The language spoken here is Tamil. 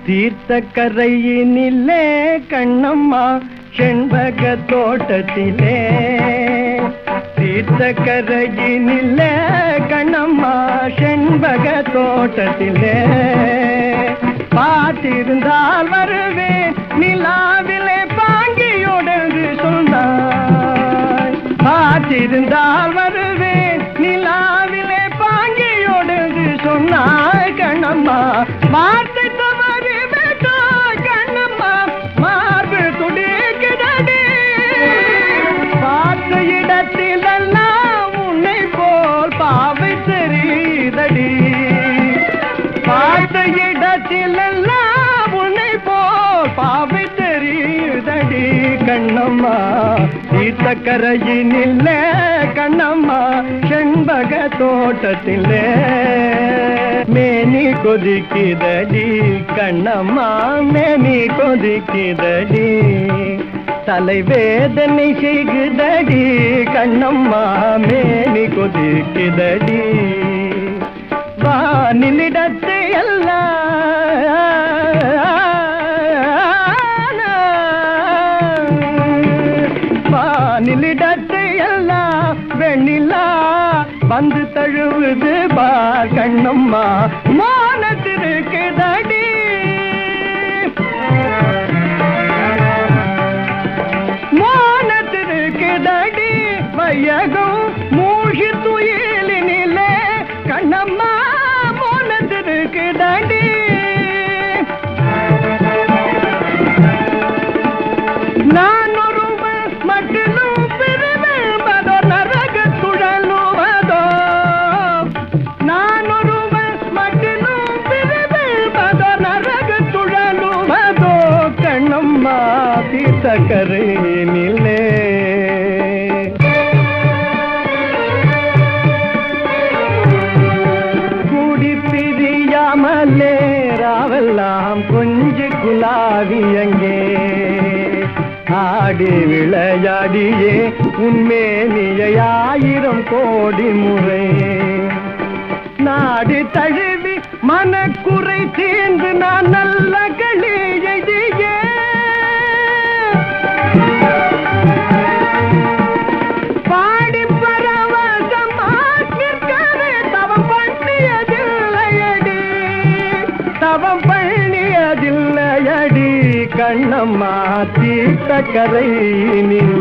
தீர்த்த கரையினிலே கண்ணம்மா செண்பக தோட்டத்திலே தீர்த்த கரையினிலே கண்ணம்மா செண்பக தோட்டத்திலே பார்த்திருந்தால் வருவேன் நிலாவிலே பாங்கியோடு சொன்னாய் பார்த்திருந்தால் வருவேன் நிலாவிலே பாங்கியோடு சொன்னாய் கண்ணம்மா வார்த்தை தவறி விட்டாய் கண்ணம்மா மார்பு துடிக்குதடி பார்த்த இடத்திலெல்லாம் உன்னை போல் பாவை தெரியுதடி பார்த்த இடத்திலெல்லாம் உன்னை போல் பாவை தெரியுதடி கண்ணம்மா தீர்த்த கரையினில்ல கண்ணம்மா செண்பக தோட்டத்திலே மேனி கொதிக்குதடி கண்ணம்மா மேனி கொதிக்குதடி தலைவேதனை செய்குதடி கண்ணம்மா மேனி கொதிக்குதடி வானிலிடத்தை எல்லாம் வானிலிடத்தை எல்லாம் வெண்ணிலா வந்து தழுவுது பார் கண்ணம்மா மானத்திருக்குதடி மோனத்திருக்குதடி வையகம் மூழ்கி துயிலினிலே கண்ணம்மா மோனத்திருக்குதடி நான் ஒருவன் மட்டிலும் பிரிவென்பதோ நரக சுழலுவதோ நான் ஒருவன் மட்டிலும் பிரிவென்பதோ நரக சுழலுவதோ கண்ணம்மா தீர்த்தக்கரை நிலே கூடி பிரியாமலே ராவெல்லாம் கொஞ்சு குலாவி அங்கே ஆடி விளையாடியே உன்மேனியை ஆயிரம் கோடி முறை நாடி தழுவி மனக்குறை தீர்ந்து நான் நல்ல களி எழுதியே பாடி பரவசமாய் நிற்கவே தவம் பண்ணியதில்லையடி தவம் பண்ணியதில்லையடி கண்ணம்மா தீர்த்த கரை நில